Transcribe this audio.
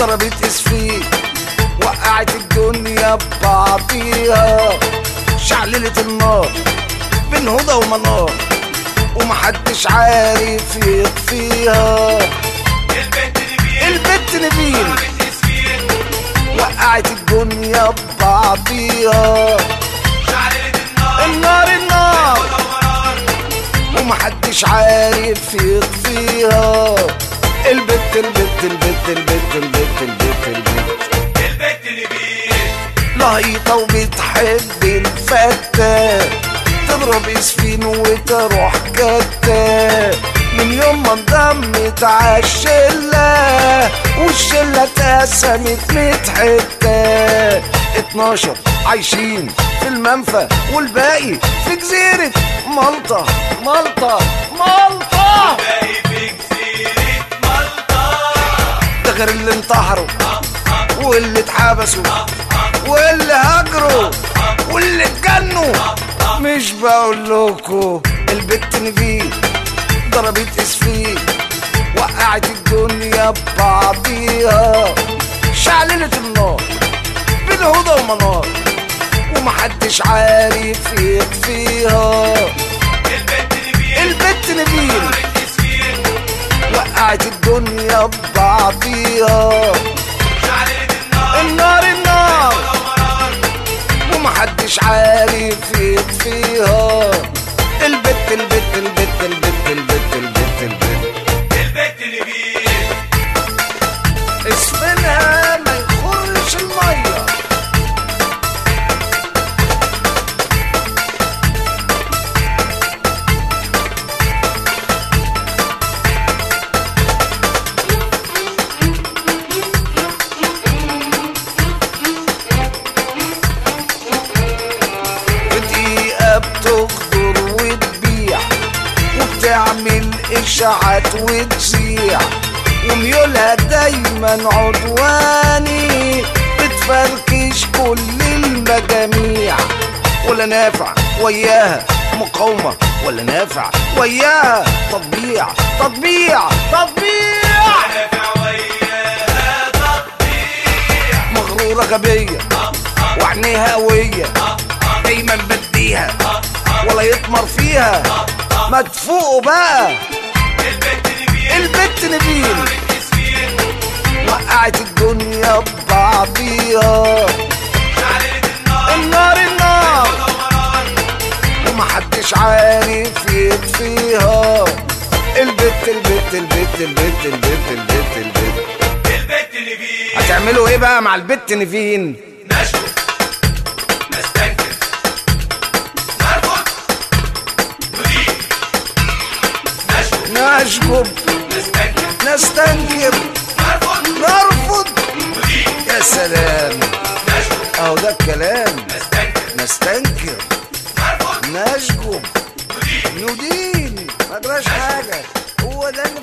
ضربت اسفين وقعت الدنيا ببعضيها شعللت النار بين هدى ومنار ومحدش عارف يطفيها البنت نبيل البت نبيل ضربت اسفين وقعت الدنيا ببعضيها شعللت النار النار النار ودوران ومحدش عارف يطفيها البت البت البت البت البت البت البت البنت نبيل لهيطة وبتحب الفتة تضرب اسفين وتروح كتة من يوم ما انضمت عالشلة والشلة اتقسمت ميت حتة اتناشر عايشين في المنفى والباقي في جزيرة مالطا مالطا مالطا باقي في جزيرة مالطا ده غير اللي انتحروا واللي اتحبسوا واللي هاجروا واللي اتجنوا مش بقول لكم البت نبيل ضربت اسفين وقعت الدنيا ببعضيها شعللت النار بين هدى ومنار ومحدش عارف يطفيها البنت نبيل البت نبيل ضربت اسفين وقعت الدنيا ببعضيها شعللت النار النار النار ودوران ومحدش عارف يطفيها البت البت البت البت البت البت البت البنت نبيل اسفنها ما يخرش الميه بدقيقة بتخضر وتبيع وبتعمل إشاعات وتذيع وميولها دايما عدواني بتفركش كل المجاميع ولا نافع وياها مقاومة ولا نافع وياها تطبيع تطبيع تطبيع نافع وياها تطبيع مغرورة غبية وعينيها قوية دايما بديها ولا يطمر فيها ما تفوقوا بقى البنت نبيل البت نبيل ضربت اسفين وقعت الدنيا ببعضيها شعللت النار النار النار ودوران ومحدش عارف يطفيها البت البت البت البت البت البت البت البنت نبيل هتعملوا ايه بقى مع البت نيفين نشكر نستنكر نرفض نريد نشكر نشجب نستنكر نستنكر نرفض نرفض نريد يا سلام نشكر اهو ده الكلام نستنكر نستنكر نرفض نشجب نريد ندين ما جراش حاجة هو ده